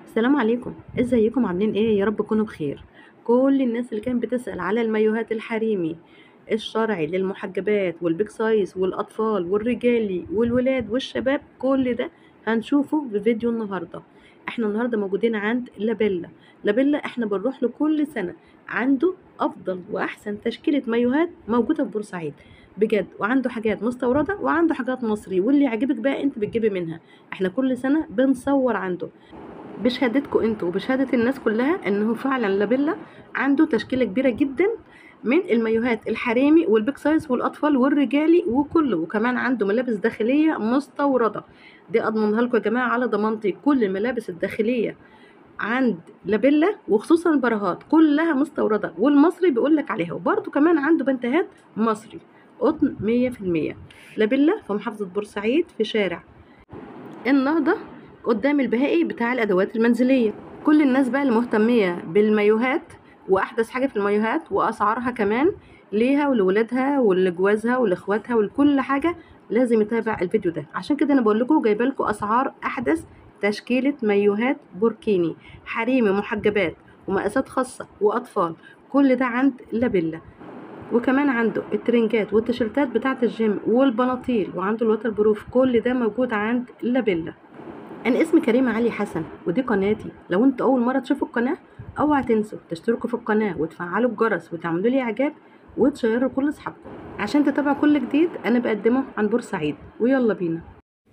السلام عليكم ازيكم عاملين ايه يا رب تكونوا بخير كل الناس اللي كانت بتسأل على المايوهات الحريمي الشرعي للمحجبات والبيك سايز والاطفال والرجالي والولاد والشباب كل ده هنشوفه في فيديو النهارده احنا النهارده موجودين عند لابيلا لابيلا احنا بنروح له كل سنه عنده افضل واحسن تشكيله مايوهات موجوده في بورسعيد بجد وعنده حاجات مستورده وعنده حاجات مصري واللي يعجبك بقى انت بتجيبي منها احنا كل سنه بنصور عنده بشهادتكم انتوا وبشهادة الناس كلها انه فعلا لابيلا عنده تشكيلة كبيرة جدا من المايوهات الحريمي والبيك سايز والاطفال والرجالي وكله وكمان عنده ملابس داخلية مستوردة دي اضمنها لكم يا جماعة على ضمانتي كل الملابس الداخلية عند لابيلا وخصوصا البراهات كلها مستوردة والمصري بيقول لك عليها وبرده كمان عنده بنتهات مصري قطن مية في المية لابيلا في محافظة بورسعيد في شارع النهضة قدام البهائي بتاع الادوات المنزليه كل الناس بقى المهتميه بالمايوهات واحدث حاجه في المايوهات واسعارها كمان ليها ولولادها ولجوازها ولاخواتها ولكل حاجه لازم يتابع الفيديو ده عشان كده انا بقول لكم جايبه لكم اسعار احدث تشكيله مايوهات بوركيني حريمي محجبات ومقاسات خاصه واطفال كل ده عند لابيلا وكمان عنده الترنجات والتيشيرتات بتاعه الجيم والبناطيل وعنده الوتر بروف كل ده موجود عند لابيلا انا اسمي كريمه علي حسن ودي قناتي لو انتوا اول مره تشوفوا القناه اوعى تنسوا تشتركوا في القناه وتفعلوا الجرس وتعملوا لي اعجاب وتشيروا كل اصحابكم عشان تتابعوا كل جديد انا بقدمه عن بورسعيد ويلا بينا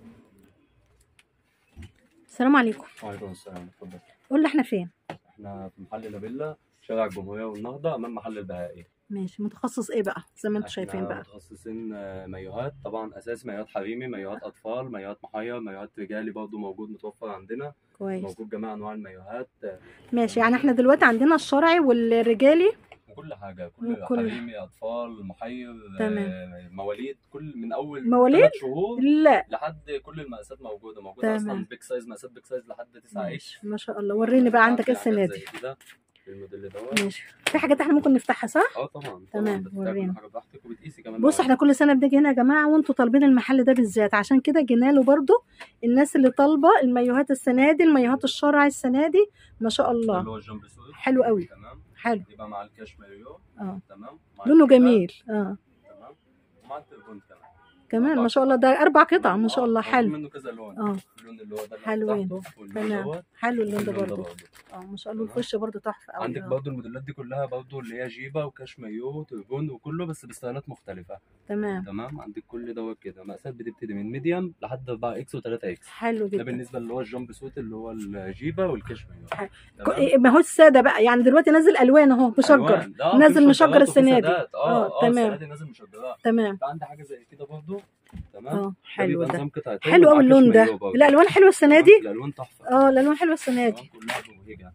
السلام عليكم وعليكم السلام اتفضل قول لي احنا فين احنا في محل لابيلا شارع الجمهورية والنهضة أمام محل البهائي ماشي متخصص ايه بقى زي ما انتوا احنا شايفين بقى متخصصين آه، مايوهات طبعا أساس مايوهات حريمي مايوهات أطفال مايوهات محير مايوهات رجالي برضو موجود متوفر عندنا كويس موجود جميع أنواع المايوهات آه، ماشي يعني احنا دلوقتي عندنا الشرعي والرجالي وكل حاجة كل وكل- حريمي أطفال محير آه، تمام. مواليد كل من أول مواليد؟ ثلاث شهور لا لحد كل المقاسات موجودة موجودة تمام. أصلا بيك سايز مقاسات بيك سايز لحد 9 اكس ماشي ما شاء الله وريني بقى عندك ايه السنه دي في الموديل دوت ماشي في حاجات احنا ممكن نفتحها صح اه طبعا تمام، بتفتحي ورينا. كل حاجة براحتك وبتقيسي كمان بص احنا كل سنه بنيجي هنا يا جماعه وانتوا طالبين المحل ده بالذات عشان كده جينا له برضو الناس اللي طالبه المايوهات السنه دي المايوهات الشرعي السنه دي ما شاء اللي الله هو الجامب سوت حلو قوي. تمام حلو يبقى مع الكاش ماريو اه تمام مع لونه الكيبة، جميل اه تمام ومع التليفون كمان كمان ما شاء الله ده اربع قطع ما شاء الله آه، موجود حلو منه كذا لون اه اللون اللي هو ده اللي حلوين. تحته، واللون تمام دوت، حلو اللون ده واللون برضو برضه. اه ما شاء الله تمام. الوش برضو تحفه قوي عندك اه برضه الموديلات دي كلها برضه اللي هي جيبه وكاش مايو وتربون وكله بس بستايلات مختلفه تمام تمام عندك كل دوت كده مقاسات بتبتدي من ميديوم لحد 4 اكس و3 اكس حلو ده جدا بالنسبه اللي هو الجامب سوت اللي هو الجيبه والكاش مايو حلو. تمام؟ ك- ما هو الساده بقى يعني دلوقتي نازل الوان اهو مشجر ألوان. آه، في نازل مشجر مشجرات وفي السنة دي. سادات. آه، اه اه تمام. السنه دي نازل مشجرات تمام عندي حاجه زي كده برضه تمام اه ده حلو بيبقى ده نظام قطعتين حلو قوي ومعاه اللون ده كشمية برضه. الالوان حلوه السنه تمام؟ دي الالوان تحفه اه الالوان حلوه السنه تمام؟ دي كلها مبهجه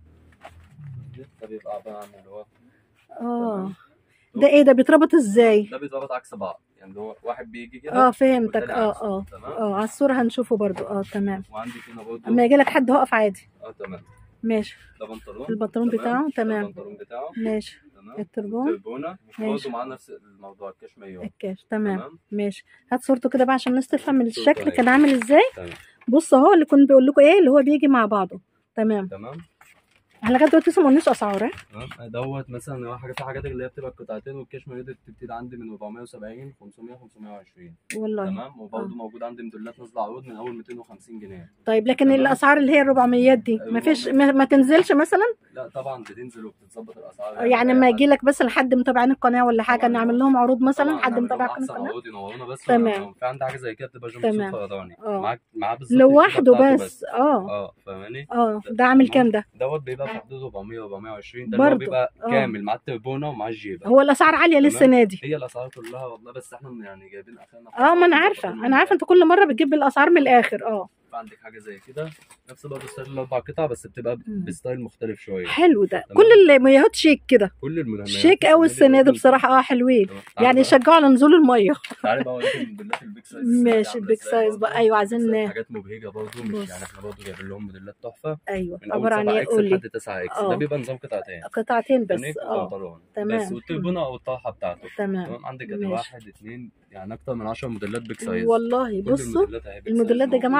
ده بيبقى عباره عن اللي هو اه ده ايه ده بيتربط ازاي ده بيتربط عكس بعض يعني اللي هو واحد بيجي كده اه فهمتك والتاني اه عكسه. اه تمام اه على الصوره هنشوفه برضو اه تمام وعندك هنا برضه اما يجي لك حد هقف عادي اه تمام ماشي ده بنطلون البنطلون بتاعه ده تمام البنطلون بتاعه ماشي تمام التربون تربونه ماشي. برضه معاه نفس الموضوع الكاش مايو الكاش تمام تمام ماشي هات صورته كده بقى عشان الناس تفهم صورته الشكل أهي. كان عامل ازاي تمام بص اهو اللي كنت بقول لكم ايه اللي هو بيجي مع بعضه تمام تمام احنا لغايه دلوقتي لسه ما قلناش اسعار ها؟ تمام دوت مثلا هو حاجه في حاجات اللي هي بتبقى قطعتين والكاش مايو دي بتبتدي عندي من 470 500 520 والله تمام وبرضه موجود عندي موديلات نازله عروض من اول 250 جنيه طيب لكن تمام. الاسعار اللي هي ال 400 دي ما فيش ما, ما تنزلش مثلا لا طبعا بتنزل وبتتظبط الاسعار يعني لما يجي لك بس حد متابعين القناه ولا حاجه طبعاً. نعمل لهم عروض مثلا طبعاً حد نعمل متابع لهم قناه احسن القناه عروض ينورونا بس تمام. لو في عندي حاجه زي كده بتبقى جنب تمام. صوت فرداني اه. معاك معاه بالظبط الجيبة لوحده بتاعته بس اه اه فاهماني اه ده عامل كام ده دوت بيبقى في حدود 400 420 ده اللي هو برضه. بيبقى اه. كامل مع التربونه ومع الجيبه هو الاسعار عاليه تمام. للسنه دي هي الاسعار كلها والله بس احنا يعني جايبين اخرنا في اه ما انا الأسعار عارفه ومظبطين انا عارفه انت كل مره بتجيب بالاسعار من الاخر اه عندك حاجه زي كده نفس برضه ستايل الاربع قطع بس بتبقى مم. بستايل مختلف شويه حلو ده تمام. كل المايوهات شيك كده كل الملامات شيك قوي السنه دي بصراحه اه حلوين يعني يشجعوا على نزول الميه تعالي بقى اوريكم موديلات البيك سايز ماشي عاملة البيك إزاي سايز برضه. بقى ايوه بس عايزين حاجات مبهجه برضه بص. مش يعني احنا برضه جايبين لهم موديلات تحفه ايوه من اول عباره عن 7 ايه اكس قول لي لحد 9 اكس اه. ده بيبقى نظام قطعتين قطعتين بس فاهمني؟ اه بنطلون تمام. بس والتربونه او الطرحه بتاعته تمام تمام عندك ماشي. واحد اثنين يعني اكتر من 10 موديلات بيك سايز والله كل بصوا الموديلات اهي بيك الموديلات سايز ده يا جماعه موجودة. بيك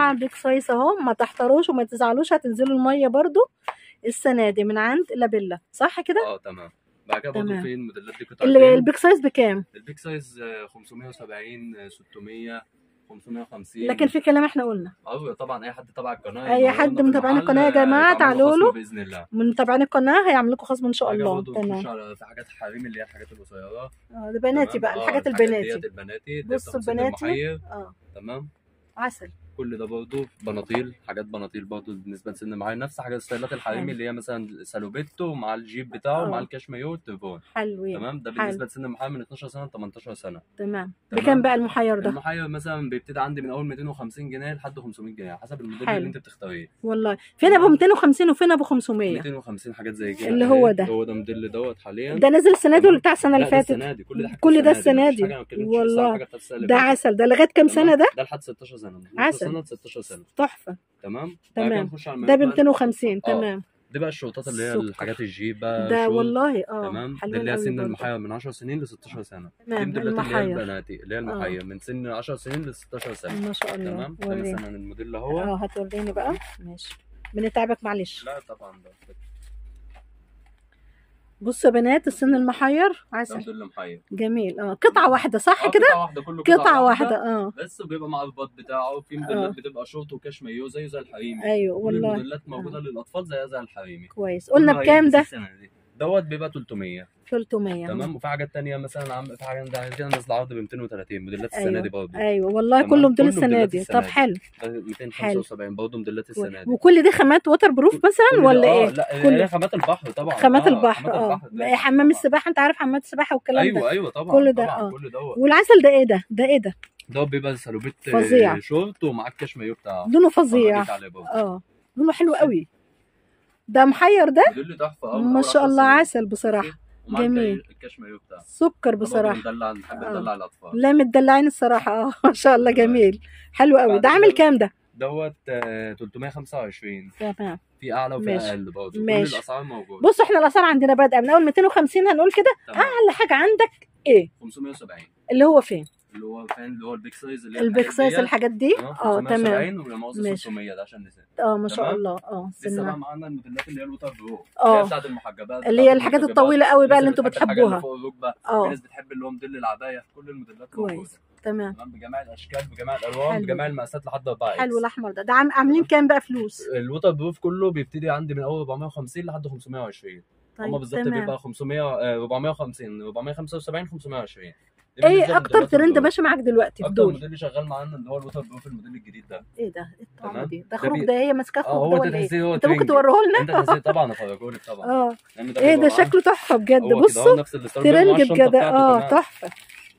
سايس اهو ما تحتروش وما تزعلوش هتنزلوا الميه برضو السنه دي من عند لابيلا صح كده اه تمام بعد كده برضه تمام. في الموديلات دي ال- قطعتين البيج سايز بكام البيك سايز آه، 570 آه، 600 550 لكن في كلام احنا قلنا اه طبعا اي حد تبع القناه أي ينورنا حد في متابعين المحل، القناة يا آه، جماعة يتعمل تعالوا خصم له. باذن الله من متابعين القناه هيعمل لكم خصم ان شاء بعد كده الله برضه نخش تمام على في حاجات حريم اللي هي الحاجات القصيره اه ده بناتي تمام؟ بقى آه، الحاجات ديت البناتي البناتي دي بصوا بتاخد سن البناتي. المحير اه تمام عسل كل ده برضه بناطيل حاجات بناطيل برضه بالنسبه لسن معين نفس حاجات ستايلات الحريمي حلو. اللي هي مثلا سالوبيتو مع الجيب بتاعه آه. مع الكاشمايو والتليفون حلوين تمام ده حلو. بالنسبه لسن المحير من 12 سنه ل 18 سنه تمام تمام. بكام بقى المحير ده المحير مثلا بيبتدي عندي من اول 250 جنيه لحد 500 جنيه حسب الموديل حلو. اللي انت بتختاريه والله فين ابو 250 وفين ابو 500 250 حاجات زي كده اللي أهي. هو ده. هو ده موديل دوت حاليا ده نازل السنه دي تمام. ولا بتاع السنه اللي لا، ده فاتت السنه دي كل ده حاجة كل ده السنه السنة دي مفيش دي. حاجة ما اتكلمتش لسه عن والله. حاجة بتاعت السنة اللي ده فاتت. عسل ده لغايه كام تمام؟ سنه ده ده لحد 16 سنه من 12 عسل. سنه ل 16 سنه تحفه تمام بعد تمام. كده نخش على ده ب المايوهات بقى. 250 آه. تمام دي بقى الشورتات اللي هي السكر. الحاجات الجيب بقى ده شورت. والله اه تمام دي حلوين اللي هي قوي سن برضه. المحير من 10 سنين ل 16 سنه دي تمام موديلات اللي هي المحير البناتي اللي هي المحير من سن 10 سنين ل 16 سنه ما شاء الله تمام ده وريني مثلا الموديل اللي هو اه هتوريني بقى ماشي بنتعبك معلش لا طبعا ده بصوا يا بنات السن المحير ده عسل موديل محير جميل اه قطعه واحده صح آه، كده قطعه واحده كله قطعه, قطعه واحده اه بس بيبقى مع البط بتاعه في آه. موديلات بتبقى شورت وكاش مايو زيه زي الحريمي ايوه كل والله الموديلات موجوده للاطفال زيها زي الحريمي كويس قلنا كله بكام هيلبس ده السنة دي. دوت بيبقى 300 300 تمام وفي حاجات تانية مثلا عم في حاجه ده كده نازله عرض ب 230 موديلات السنه أيوة. دي برضه ايوه والله تمام. كله موديل كله السنه موديلات دي السنة طب دي. حلو ده 275 برضه موديلات السنه دي وكل دي خامات ووتر بروف كل مثلا ده- ولا آه، ايه لا كل- هي خامات البحر طبعا خامات آه، البحر خامات اه البحر ده بقى حمام طبعاً. السباحه انت عارف حمامات السباحه والكلام ايوه ده ايوه طبعا كل ده، طبعا آه. كل دوت والعسل ده ايه ده ده ايه ده ده بيبقى سالوبيت فظيع. آه، شورت ومعاه الكشمايو بتاعه لونه فظيع فرجيك عليه برضه. اه لونه حلو قوي ده محير ده موديل تحفه أوي من ما أول شاء 10 الله سنين. عسل بصراحه ومعاه جميل. الكشمايو بتاعه سكر ده برضه بصراحه مدلع نحب آه. ندلع الاطفال لا متدلعين الصراحه اه ما شاء الله جميل حلو قوي بعد ده عامل كده- كام ده دوت آه، 325 تمام في اعلى وفي ماشي. اقل برضه كل ماشي. الاسعار موجوده بص احنا الاسعار عندنا بادئه من اول 250 هنقول كده تمام اعلى حاجه عندك ايه 570 اللي هو فين اللي هو فين اللي هو البيك سايز اللي هي البيك الحاجات سايز ديت. الحاجات دي اه اه تمام 570 ولا مؤاخذه ماشي. 600 ده عشان نسيت اه ما شاء تمام. الله اه لسه بقى سنة معانا الموديلات اللي هي الوتر برو اه. اللي هي بتاعت المحجبات اللي هي بتاعت الحاجات المحجبات. الطويله قوي بقى اللي الناس انتوا بتحب الحاجات اللي بتحبوها فوق الركبه اه. الناس بتحب اللي هو موديل العبايه كل الموديلات موجوده كويس تمام تمام بجميع الاشكال بجميع الالوان حلو. بجميع المقاسات لحد 4 حلو الاحمر ده ده عام- عاملين كام بقى فلوس الوتر بروف كله بيبتدي عندي من اول 450 لحد 520 هما طيب بالظبط تمام بيبقى 500 آه، 450 475 520 دي بالنسبة ايه اكتر للموديلات ترند البرو. ماشي معاك دلوقتي في اكتر دول موديل اللي شغال معانا اللي هو الوتر بروف الموديل الجديد ده ايه ده ايه الطعم تمام. دي ده ده خروج بي- ده هي ماسكاه اه خروج هو ده ده ولا ايه تحسيه هو انت ممكن ترند. توريه لنا انت تحسيه طبعا افرجهولك طبعا اه لأن ده ايه بيبقى ده معاه- شكله تحفه بجد هو كده بصوا اهو نفس الستايل بيبقى معاه ترند الشنطة بجد بتاعته اه كمان. تحفه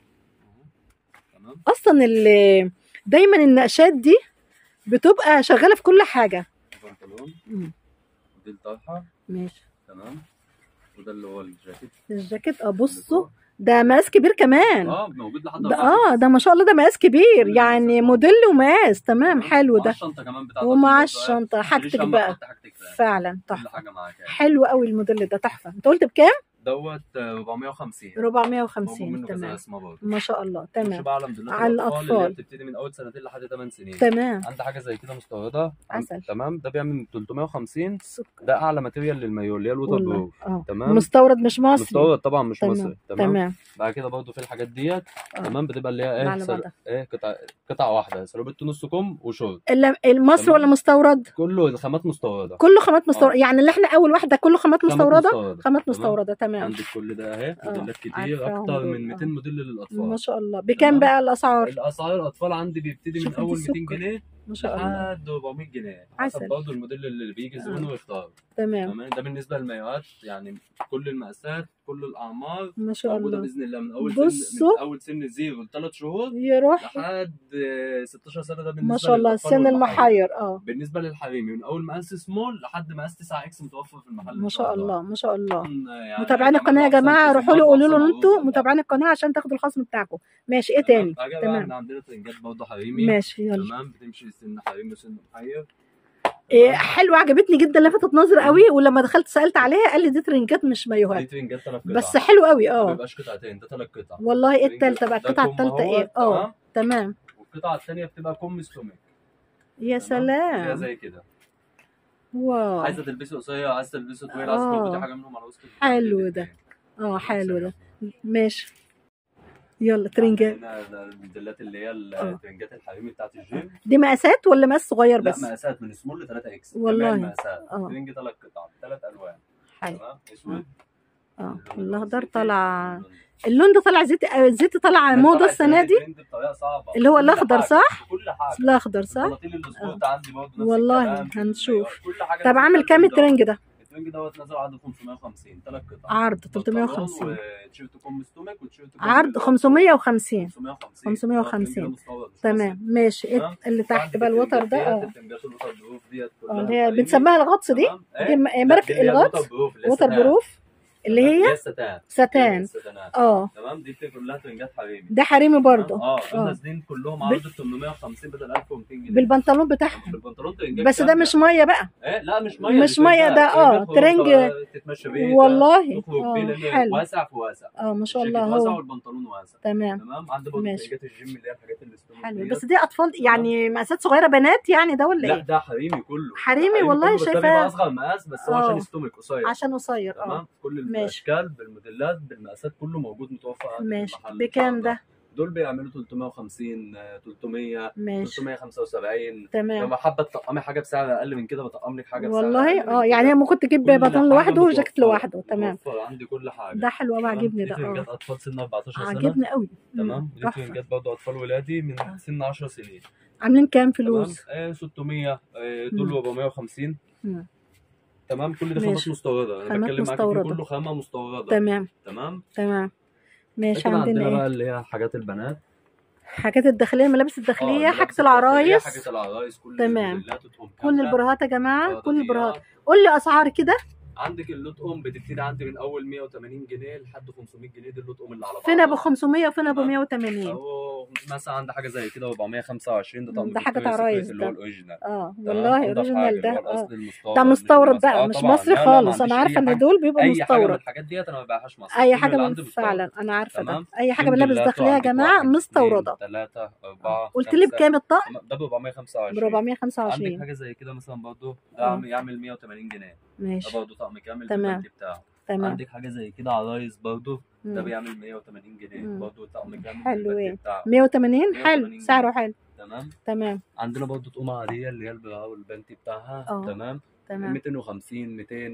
تمام اصلا ال- دايما النقشات دي بتبقى شغاله في كل حاجه بنطلون مم. موديل طرحه ماشي تمام وده اللي هو الجاكيت الجاكيت اه بصوا ده مقاس كبير كمان اه موجود لحد ده أربعة. اه ده ما شاء الله ده مقاس كبير كل يعني المقاسات. موديل ومقاس تمام حلو ومعاه ده الشنطه كمان بتاعته ومع برضه، الشنطه آه. حاجتك تشيل شمع بقى تحط حاجتك فيها. فعلا كل تحفه حاجه معاك يعني. حلو قوي الموديل ده تحفه انت قلت بكام دوت آه، 450 موجود 450 منه كذا تمام اسمه برضه ما شاء الله خش تمام بقى على موديلات على الاطفال اللي الأطفال. هي بتبتدي من اول سنتين لحد 8 سنين تمام عندي حاجه زي كده مستورده عن- عسل. تمام ده بيعمل من 350 سكر ده اعلى ماتيريال للمايو اللي هي الوتر والله برو اه تمام. مستورد مش مصري مستورد طبعا مش تمام. مصري تمام تمام بعد كده برضه في الحاجات ديت آه. تمام بتبقى اللي هي ايه على سل... بعضها. ايه قطع قطعه واحده سلوبيت نص كم وشورت الا المصري تمام. ولا مستورد كله الخامات مستورده كله خامات مستورده يعني اللي احنا اول واحده كله خامات خامات مستورده مستوردة. خامات تمام. مستورده تمام عندك كل ده اهي آه، موديلات كتير عارفاهم اكتر دول، من آه. 200 موديل للاطفال ما شاء الله بكام تمام. بقى الاسعار الاسعار الاطفال عندي بيبتدي من شوف دي اول 200 السكر. جنيه ما شاء الله لحد 400 جنيه عسل. حسب برضه الموديل اللي بيجي الزبون آه. ويختار تمام تمام ده بالنسبه للمايوهات يعني كل المقاسات كل الاعمار ما شاء موجوده الله باذن الله من اول سن بصوا. من اول سن زيرو لثلاث شهور يروح لحد آه، 16 سنه ده بالنسبه ما شاء الله للأطفال السن والمحايا. المحير اه بالنسبه للحريمي من اول مقاس سمول لحد مقاس 9 اكس متوفر في المحل ما إن شاء الله ما شاء الله طبعاً يعني متابعين هيتعمل القناه يا أحسن جماعه خصم روحوا له برضه قولوا له أحسن ان انتوا عروض متابعين القناه عشان تاخدوا الخصم بتاعكم ماشي ايه تاني بعد كده بقى تمام. احنا عندنا ترنجات برضه حريمي ماشي يلا تمام بتمشي سن حريمي وسن محير إيه حلوه عجبتني جدا لفتت نظري قوي ولما دخلت سالت عليها قال لي دي ترنجات مش دي مايوهات ترنجات ثلاث قطع بس حلو قوي ما اه بيبقاش قطعتين ده ثلاث قطع والله ايه ترنجات. التالتة بقى ده القطعه كم التالتة ايه اهوت، اه تمام تمام والقطعه الثانيه بتبقى كم ستومك يا فيها سلام زي كده واو عايزه تلبسي قصير عايزه تلبسي طويل آه. عايزه تربطي حاجه منهم على وسطك حلو ده. اه حلو ده ماشي يلا ترنجات هنا ده الموديلات اللي هي آه. الترنجات الحريمي بتاعت الجيم دي مقاسات ولا مقاس صغير لا بس مقاسات من سمول ل 3 اكس والله. جميع المقاسات آه. ترنج ثلاث قطع ثلاث الوان حلو تمام اسود اه اللون الاخضر الزيتي، طالع اللون- اللون ده طالع زيت آه، الزيت طالع كان موضه طالع السنه دي ترند بطريقه صعبه اللي هو كل الأخضر حاجة، صح؟ كل حاجه الاخضر صح البناطيل الاسبوت عندي برضه نفس والله الكلام. هنشوف. كل حاجه طب نفس عامل الكلام كام دوت. الترنج ده الترنج دوت نازل عرض 550 ثلاث قطع عرض بنطلون 350 وتيشيرت كم ستومك وتيشيرت كم عرض بيضاء. 550 550 550. آه، الترنج ده مستورد مش تمام ماشي إيه تمام. اللي تحت عندك بقى الوتر الترنجات ده ديت، اه الترنجات الوتر بروف ديت اه كلها اللي هي حريمي. بنسميها الغطس دي تمام؟ دي إيه؟ م- لا، ماركة دي اللي هي الغطس الوتر بروف اللي هي ووتر الستان. بروف اللي تمام؟ هي الستان ستان الستانات. اه تمام دي كلها ترنجات حريمي ده حريمي برضو اه دول اه نازلين كلهم عرض 850 بدل 1200 جنيه بالبنطلون بتاعهم بالبنطلون ترنجات بس ده كاملة. مش ميه بقى ايه لا مش ميه مش دي مية ترنجات. ده، آه، ترنجات خروج ترنج. طبعا تتمشى بيه ده والله تخرج بيه اه لان حلو واسع في واسع اه ما شاء الجاكيت الله واسع هو والبنطلون واسع تمام تمام عندي برضه ماشي. ترنجات الجيم اللي هي الحاجات اللي حلو بس دي اطفال يعني مقاسات صغيره بنات يعني ده ولا لا ايه ده حريمي كله حريمي ده والله كله، بس ده شايفاه. بيبقى اصغر مقاس بس هو آه. عشان ستومك قصير عشان قصير اه تمام كل ماشي. الاشكال بالموديلات بالمقاسات كله موجود متوفر عندي في ماشي المحل إن شاء بكام الله. ده دول بيعملوا 350 آه، 300 ماشي 375 تمام لما حابه تطقمي حاجه بسعر اقل من كده بطقم لك حاجه بسعر أقل والله من اه كده. يعني ممكن تجيب كل بنطلون حاجة لوحده وجاكيت متوفرة. لوحده تمام متوفر عندي كل حاجه ده حلو قوي تمام؟ عاجبني دي ده ترنجات اه اطفال سن 14 سنه عاجبني قوي مم، تمام دي تحفه ترنجات برضه اطفال ولادي من آه. سن 10 سنين عاملين كام تمام فلوس آه 600 آه دول مم. 450 مم. تمام كل ده خامات ماشي. مستورده انا خامات بتكلم معاك فيه مستوردة. كله خامه مستورده تمام تمام تمام ماشي كده عندنا عندنا بقى ايه اللي هي حاجات البنات حاجات الداخليه الملابس اه الداخليه الملابس حاجه الداخلية، العرايس حاجه العرايس كل تمام. الموديلات وتهم كل كاملة. البراهات يا جماعه آه، كل البراهات تضييعات. قول لي اسعار كده عندك اللوت ام بتبتدي عندي من اول 180 جنيه لحد 500 جنيه دي اللوت ام اللي على بعضها فين ابو 500 وفين ابو تمام. 180 او مثلا عندي حاجه زي كده 425 ده طقم ده حاجة فيكتوريا عرايس سيكريت اللي هو ده. الاوريجينال اه تمام؟ والله أنضف اوريجينال حاجة، ده اللي هو اه الأصلي المستورد ده مش مستورد المصري. بقى آه مش طبعاً. مصري لا، لا، خالص ما انا عنديش عارفه أي ان حاجة- دول بيبقوا اي حاجه من مستورد الحاجات ديت انا ما ببيعهاش مصري اي كل حاجه اللي من عندي مستورد. فعلا انا عارفه ده تمام اي حاجه ملابس داخليه يا جماعه مستورده ثلاثة أربعة قلت لي بكام الطقم ده ب 425 ب عندك 425 حاجة زي كده مثلا برضه ده آه. عم- يعمل 180 جنيه ده ماشي برضه طقم كامل تمام. بالبند بتاعه تمام عندك حاجة زي كده عرايس برضه ده مم. بيعمل 180 جنيه مم. برضه طقم كامل حلوين. بالبند بتاعه 180 حلو 180 سعره حلو تمام تمام عندنا برضه طقم عادية اللي هي البراءة والبنتي بتاعها آه. تمام تمام 250 200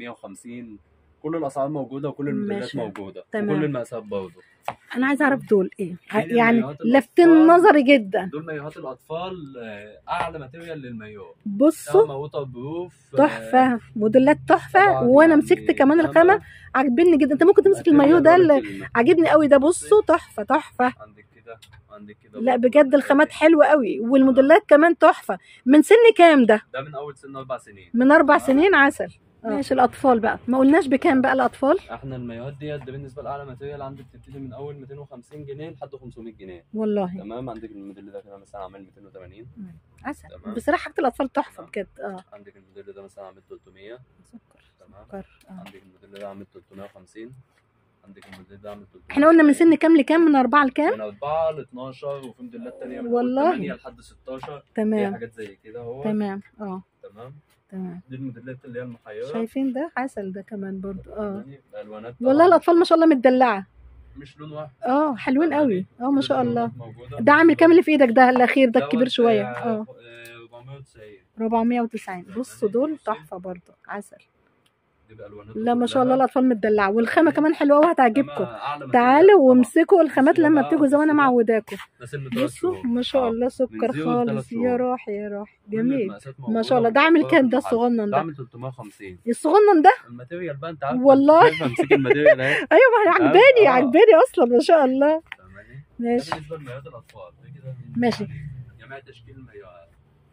150 كل الاسعار موجوده وكل الموديلات ماشي. موجوده تمام. وكل المقاسات برضه انا عايزه اعرف دول ايه دي يعني المايوهات لفتين الأطفال. نظري جدا دول مايوهات الاطفال آه، اعلى ماتيريال للمايو بصوا ووتر بروف آه، تحفه موديلات تحفه طبعاً وانا يعني مسكت كمان فاهمة؟ الخامه عاجبني جدا انت ممكن تمسك المايو ده اللي اللي عاجبني قوي ده بصوا تحفه تحفه عندك كده عندك كده لا برضه بجد الخامات حلوه قوي والموديلات كمان تحفه من سن كام ده ده من اول سن اربع سنين من اربع تمام. سنين عسل ماشي الاطفال بقى ما قلناش بكام بقى الاطفال احنا المايوهات ديت ده بالنسبه لاعلى ماتيريال عندك بتبتدي من اول 250 جنيه لحد 500 جنيه والله تمام عندك الموديل ده كده مثلا عامل 280 عسل تمام. بصراحه حاجه الاطفال تحفه تمام. بجد اه عندك الموديل ده مثلا عامل 300 سكر تمام سكر آه. عندك الموديل ده عامل 350 عندك الموديل ده عامل 300 احنا قلنا من سن كام لكام من اربعه لكام من 4 ل 12 وفي موديلات تانية من والله. 8 لحد 16 هي تمام حاجات زي كده اهو تمام اه تمام تمام دي الموديلات اللي هي المحيرة شايفين ده عسل ده كمان برضو اه فاهماني؟ الالوانات والله طبعاً الاطفال ما شاء الله متدلعه مش لون واحد اه حلوين قوي اه ما شاء الله موجودة. ده عامل كام اللي في ايدك ده الاخير ده دوت، الكبير شويه آه، اه آه، 490 490 بصوا دول تحفه برضو عسل دي بألواناته لا ما شاء الله كلها. الاطفال متدلعه والخامه كمان حلوه قوي هتعجبكم إنما أعلى تعالوا ماتيريال طبعاً. وامسكوا الخامات بصوا لما بقى، بتيجوا زي ما انا بصوا بقى. معوداكم ده سن ثلاث بصوا شهور. ما شاء آه. الله سكر زيرو لثلاث خالص يا شهور. روح يا روح كل جميل المقاسات ما موجودة شاء الله ده عامل ومتوفرة كام ده في المحل. الصغنن ده ده عامل 350 الصغنن ده الماتيريال بقى انت عارف والله. امسك الماتيريال اهي ايوه ما انا آه، عجباني آه. عجباني اصلا ما شاء الله فاهماني؟ ماشي ده بالنسبه لمايوهات الاطفال ده كده ماشي. يعني جميع تشكيل المايوهات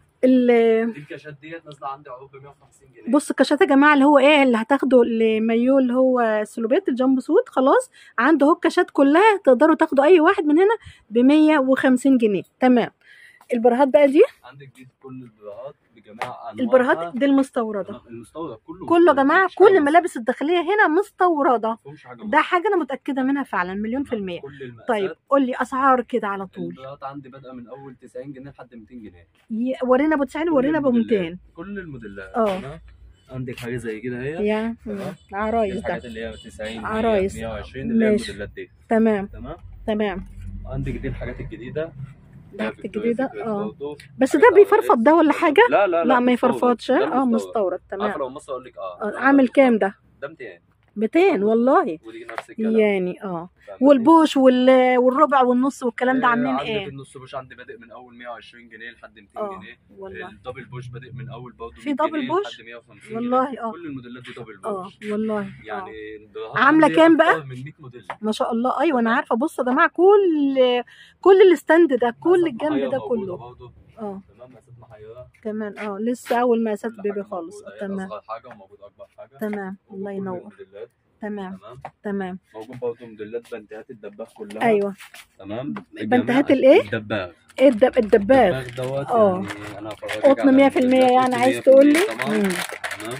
ال- دي الكاشات ديت نازله عندي عروض ب 150 جنيه بص الكاشات يا جماعه اللي هو ايه اللي هتاخده المايو اللي هو سلوبيت الجامب سوت خلاص عنده هو الكاشات كلها تقدروا تاخدوا اي واحد من هنا ب 150 جنيه تمام البراهات بقى دي عندك دي كل البراءات جميع البراهات انواعها دي المستورده تمام؟ المستورد كله كله يا مستورد، جماعه مفيش حاجة كل مصري. الملابس الداخليه هنا مستورده مفيهمش حاجه ده مصري. حاجه انا متاكده منها فعلا مليون في الميه كل المقاسات طيب قول لي اسعار كده على طول البراءات عندي بادئه من اول 90 جنيه لحد 200 جنيه ي- ورينا ابو 90 كل ورينا ابو الموديلات. 200 كل الموديلات اه. تمام؟ عندك حاجه زي كده اهي يا تمام. عرايس ده الحاجات اللي هي 90 عرايس. 120 اللي هي ماشي. الموديلات دي تمام تمام تمام عندك دي الحاجات الجديده اللي هي الحاجات فيكتوريا الجديدة، سيكريت اه. برضه. بس حاجات ده عرايس. بيفرفط ده ولا حاجه لا لا لا ما مستورد. يفرفطش ده اه المستورد. مستورد عارفه تمام لو مصر اقول لك اه آه، ده عامل كام ده ده 200 200 والله ودي نفس الكلام يعني اه فاهماني؟ والبوش وال... والربع والنص والكلام ده آه، عاملين عندك ايه النص بوش عندي بادئ من اول 120 جنيه لحد 200 اه جنيه والله الدبل بوش بادئ من اول برضه في 100 دبل جنيه بوش؟ لحد 150 والله جنيه اه كل الموديلات دي دبل اه بوش والله اه يعني الدراهم عاملة عندي كام بقى؟ أكتر من 100 موديل ما شاء الله ايوه انا عارفه بص يا جماعه كل كل الستاند ده كل مقاسات الجنب محيرة ده موجودة كله برضه اه تمام مقاسات محيرة كمان اه لسه اول مقاسات كل بيبي حاجة خالص موجودة، هي تمام أصغر حاجة وموجود أكبر حاجة تمام موجود الله كل ينور الموديلات تمام تمام تمام موجود برضه موديلات بنتهات الدباغ كلها ايوه تمام بنتهات بجميع الإيه؟ الدباغ ايه الدب... الدباغ الدباغ دوت اه. يعني أنا هفرجك قطن على 100% الموديلات، يعني قطن عايز 100% تقول لي طبعا مم. تمام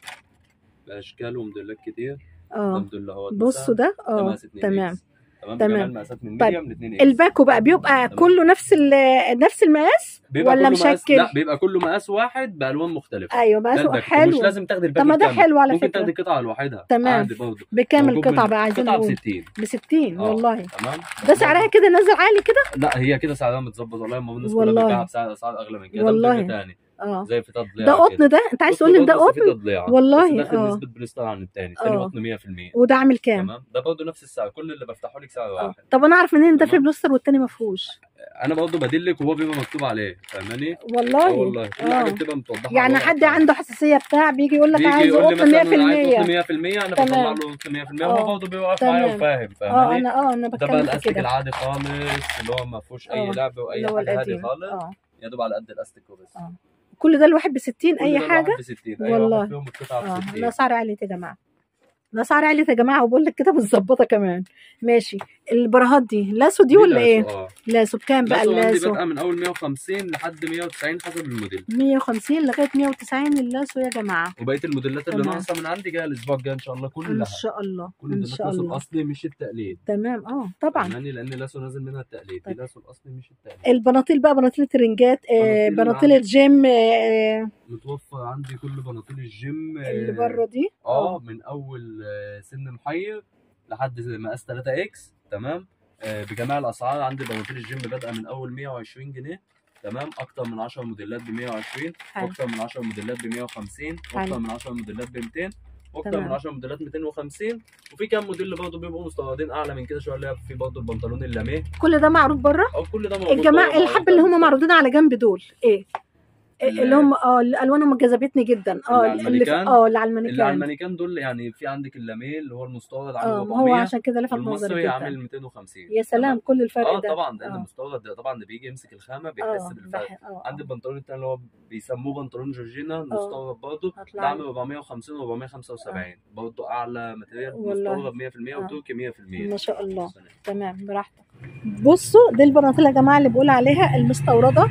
بأشكال وموديلات كتير ده اه موديل اهوت بصوا مثلا ده ده اه مقاس 2 تمام إكس. تمام تمام. بجميع المقاسات من طيب، ميديوم ل 2 إكس. الباكو بقى بيبقى تمام. كله نفس ال... نفس المقاس بيبقى ولا كله مقاس مشكل لا بيبقى كله مقاس واحد بالوان مختلفه ايوه ده مقاسه الباك ومش حلو لازم تاخدي الباك طب ما ده الكامل. حلو على ممكن فكرة. تاخدي قطعه لوحدها تمام. عادي برضه بكام موجود القطعه من- بقى عايزين قطعه ب نقول 60 ب 60 اه. والله تمام ده سعرها كده نازل عالي كده لا هي كده سعرها متظبط والله ما الناس كلها والله. بتبيعها بسعر اسعار اغلى من كده والله. ده موديل تاني اه زي فتاة ضليعه ده قطن ده انت عايز تقول لي ده قطن ضليعه والله، بس داخل اه. نسبه بوليستر عن التاني التاني اه. قطن 100% وده عامل كام تمام ده برضه نفس السعر كل اللي بفتحه لك سعر اه واحد طب انا اعرف منين ده في تمام. بلوستر والتاني ما فيهوش انا برضه بدلك وهو بيبقى مكتوب عليه فاهماني؟ والله اه والله كل اه. حاجه بتبقى متوضحه يعني على حد الورق. عنده حساسيه بتاع بيجي يقول لك بيجي عايز يقول لي قطن مثلا انا عايز 100% قطن 100% انا تمام. بطلع له قطن 100% اه. هو برضه بيبقى واقف معايا تمام. وفاهم اه فاهماني؟ انا اه انا ده بقى بتكلم في الاستيك كده العادي خالص اللي هو ما فيهوش اه. اي لعب واي اللي هو حاجه هادي القديم خالص اه يا دوب على قد الاستيك وبس اه. كل ده الواحد ب 60 كل اي ده الواحد حاجه ب 60 اي والله. واحد فيهم القطعه اه ب 60 الاسعار عليت يا جماعه الاسعار عليت يا جماعه وبقول لك كده متظبطه كمان ماشي البراهات دي لاسو دي ولا لاسو، ايه اه لاسو بكام بقى لاسو عندي اللاسو بادئه من اول 150 لحد 190 حسب الموديل 150 لغايه 190 اللاسو يا جماعه وبقيه الموديلات اللي تمام. ناقصه من عندي جايه الاسبوع الجاي ان شاء الله ان كلها شاء الله كل ان موديلات شاء لاسو الله الاصلي مش التقليد تمام اه طبعا فاهماني لان لاسو نازل منها التقليد دي طيب. لاسو الاصلي مش التقليد البناطيل بقى بناطيل الترنجات آه بناطيل بناطيل عندي. الجيم آه متوفر عندي كل بناطيل الجيم اللي آه، بره دي اه من اول آه، سن محير لحد مقاس 3 اكس تمام آه، بجميع الاسعار عندي بناطيل الجيم بادئه من اول 120 جنيه تمام اكتر من 10 موديلات ب 120 حلو. واكتر من 10 موديلات ب 150 واكتر من 10 موديلات ب 200 واكتر تمام. من 10 موديلات 250 وفي كام موديل برضه بيبقوا مستوردين اعلى من كده شويه اللي هي في برضه البنطلون اللاميه كل ده معروض بره او كل ده موجود الجماعه بره الحبه اللي هم معروض. معروضين على جنب دول ايه إيه ال- اللي هم اه اللي الوانهم جذبتني جدا اه اللي على اللي في المانيكان؟ اه اللي على اللي على المانيكان المانيكان دول يعني في عندك اللاميه اللي هو المستورد عامل اه ما هو 400 عشان كده لفت نظري والمصري عامل جدا 250 يا سلام كل الفرق اه ده طبعا ده اه المستورد ده طبعا ده بيجي يمسك الخامه بيحس اه بالفرق بح- اه عندي البنطلون التاني اللي هو بيسموه بنطلون جورجينا المستورد برضه هطلع ده عامل لي. 450 و 475 برضه اعلى ماتيريال والله. مستورد 100% اه. وتركي 100% ما شاء الله تمام براحتك بصوا دي البناطيل يا جماعه اللي بقول عليها المستورده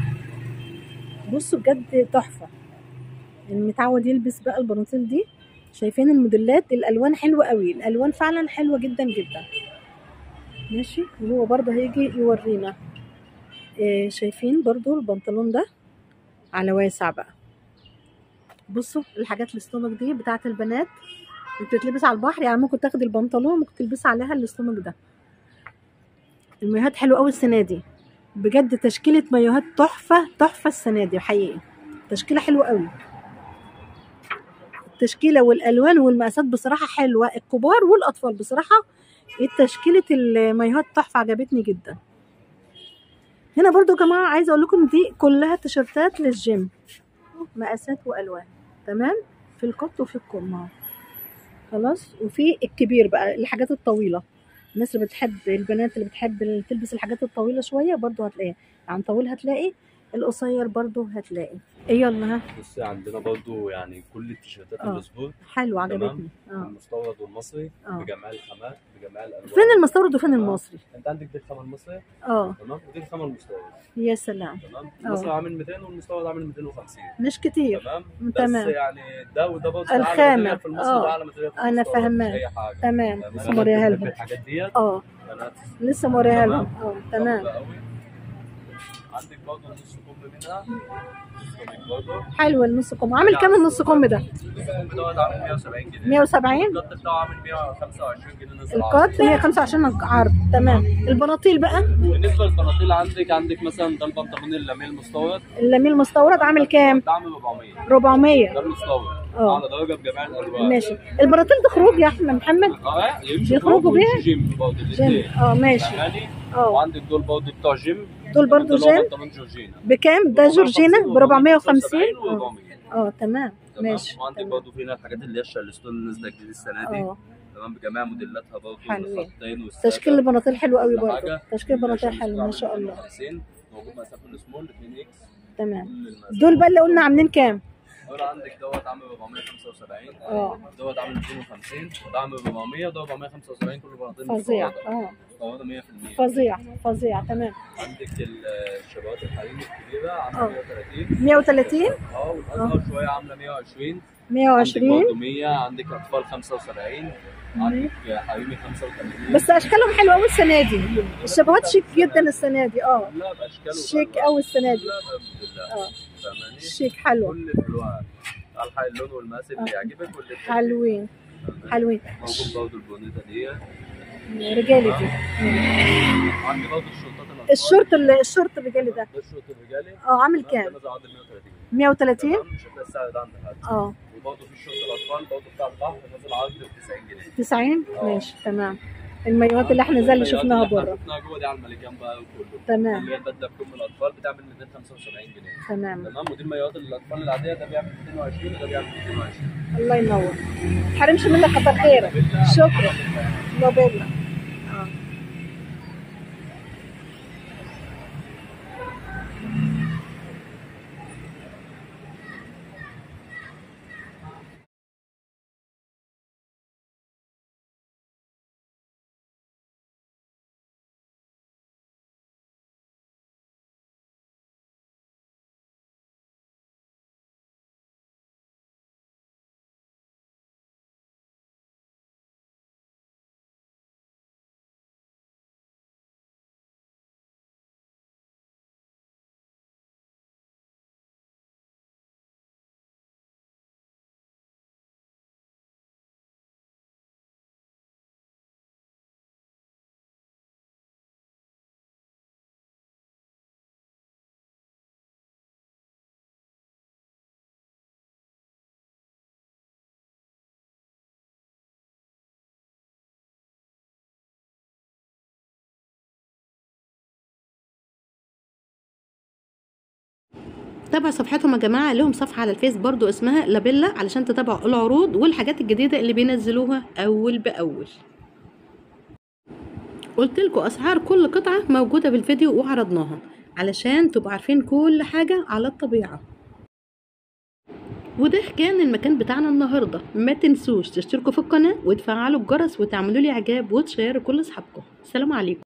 بصوا بجد تحفه المتعود يلبس بقى البناطيل دي شايفين الموديلات الالوان حلوه قوي الالوان فعلا حلوه جدا جدا ماشي وهو برضه هيجي يورينا إيه شايفين برضه البنطلون ده على واسع بقى بصوا الحاجات الاستومك دي بتاعت البنات بتتلبس على البحر يعني ممكن تاخدي البنطلون ممكن تلبسي عليها الاستومك ده المايوهات حلوه قوي السنه دي بجد تشكيله مايوهات تحفه تحفه السنه دي حقيقي تشكيله حلوه قوي التشكيله والالوان والمقاسات بصراحه حلوه الكبار والاطفال بصراحه تشكيله المايوهات تحفه عجبتني جدا هنا برضو يا جماعه عايزه اقول لكم دي كلها تيشرتات للجيم مقاسات والوان تمام في القط وفي الكم اهو خلاص وفي الكبير بقى الحاجات الطويله الناس اللي بتحب البنات اللي بتحب اللي تلبس الحاجات الطويله شويه برضو هتلاقيها يعني طويل هتلاقي القصير برضو هتلاقي ايه يلا ها بصي عندنا برضو يعني كل التيشيرتات آه. السبورت حلو تمام. عجبتني اه المستورد والمصري آه. بجميع الخامات بجميع الالوان فين المستورد وفين آه. المصري انت عندك دي الخامه المصري اه تمام ودي الخامه المستورد يا سلام تمام آه. المصري عامل 200 والمستورد عامل 250 مش كتير تمام بس تمام. يعني ده وده برضه الخامة. اعلى ماتيريال في المصري آه. وده اعلى ماتيريال في أنا المستورد، مش فاهماه. اي حاجه تمام تمام. لسه أنا موريها بحب لهم الحاجات ديت اه بنات لسه موريها تمام. لهم اه تمام حلوة قوي. عندك برضه نص كم منها نص كم برضه حلو النص كم عامل كام النص كم ده النص كم دوت عامل 170 جنيه 170 القط بتاعه عامل 125 جنيه نزل القط 125 عرض تمام البناطيل بقى بالنسبه للبناطيل عندك عندك مثلا ده البنطلون اللاميه المستورد اللامين المستورد عامل كام ده عامل 400 400 ده المستورد اه. على درجه بجميع الالوان ماشي البناطيل دي خروج يا احمد محمد اه يمشي بيخرجوا فوق بيها؟ ويمشي جيم برضه جيم الاثنين اه ماشي فاهماني اه وعندك دول برضه بتوع جيم دول برضو ده اللي هو جيم بنطلون جورجينا بكام ده جورجينا ب 450 و400 اه اه تمام تمام ماشي وعندك تمام. برضه فينا الحاجات اللي هي الشارلستون اللي نازله جديد السنه دي اه تمام بجميع موديلاتها برضه حلوين. الخطين والسادة. تشكيل البناطيل حلو قوي كل برضه حاجة. تشكيل البناطيل حلو ما عامل شاء الله 250 موجود مسافه السمول 2 اكس تمام كل المقاسات. دول بقى اللي قلنا عاملين كام دول عندك دوت عامل 475 اه دوت عامل 250 وده عامل 400 وده 475 كل بناطيل فظيع مستوردة. اه مستوردة 100% فظيع فظيع تمام عندك ال- الشباب الحريمي الكبيرة عاملة اه. 130 130 اه والاصغر شوية عاملة 120 عندك 120 برضه 100 عندك اطفال 75 عندك حريمي 85 بس اشكالهم حلوه قوي السنه دي الشبهات شيك جدا السنه دي اه كلها باشكال شيك وألوان. قوي السنه دي كلها بإذن الله اه فاهماني شيك حلوه كل الالوان الحق اللون والمقاس اللي اه. يعجبك واللي تحبيه. حلوين فاهماني؟ حلوين موجود برضه البونيتا دي رجالي دي عندي برضه الشرطات الاطفال الشورت ال- الشورت الرجالي ده ده الشورت الرجالي اه عامل تمام؟ كام ده نازل عرض 130 130 تمام مش هتلاقي السعر ده عند حد اه وبرضه في الشورت الاطفال برضه بتاع البحر نازل عرض ب 90 جنيه 90 اه. ماشي تمام المايوهات اللي احنا زي اللي شفناها اللي احنا بره شفناها جوه دي على الملكان بقى كله تمام اللي هي البدله بكم الاطفال بتعمل 275 جنيه تمام تمام ودي المايوهات الاطفال العاديه ده بيعمل 220 وده بيعمل 220 الله ينور حرمش منك كتر خيرك شكرا لابيلا اه تابع صفحتهم يا جماعه لهم صفحه على الفيس برضو اسمها لابيلا علشان تتابعوا العروض والحاجات الجديده اللي بينزلوها اول باول قلت لكم اسعار كل قطعه موجوده بالفيديو وعرضناها علشان تبقوا عارفين كل حاجه على الطبيعه وده كان المكان بتاعنا النهارده ما تنسوش تشتركوا في القناه وتفعلوا الجرس وتعملوا لي اعجاب وتشيروا كل اصحابكم سلام عليكم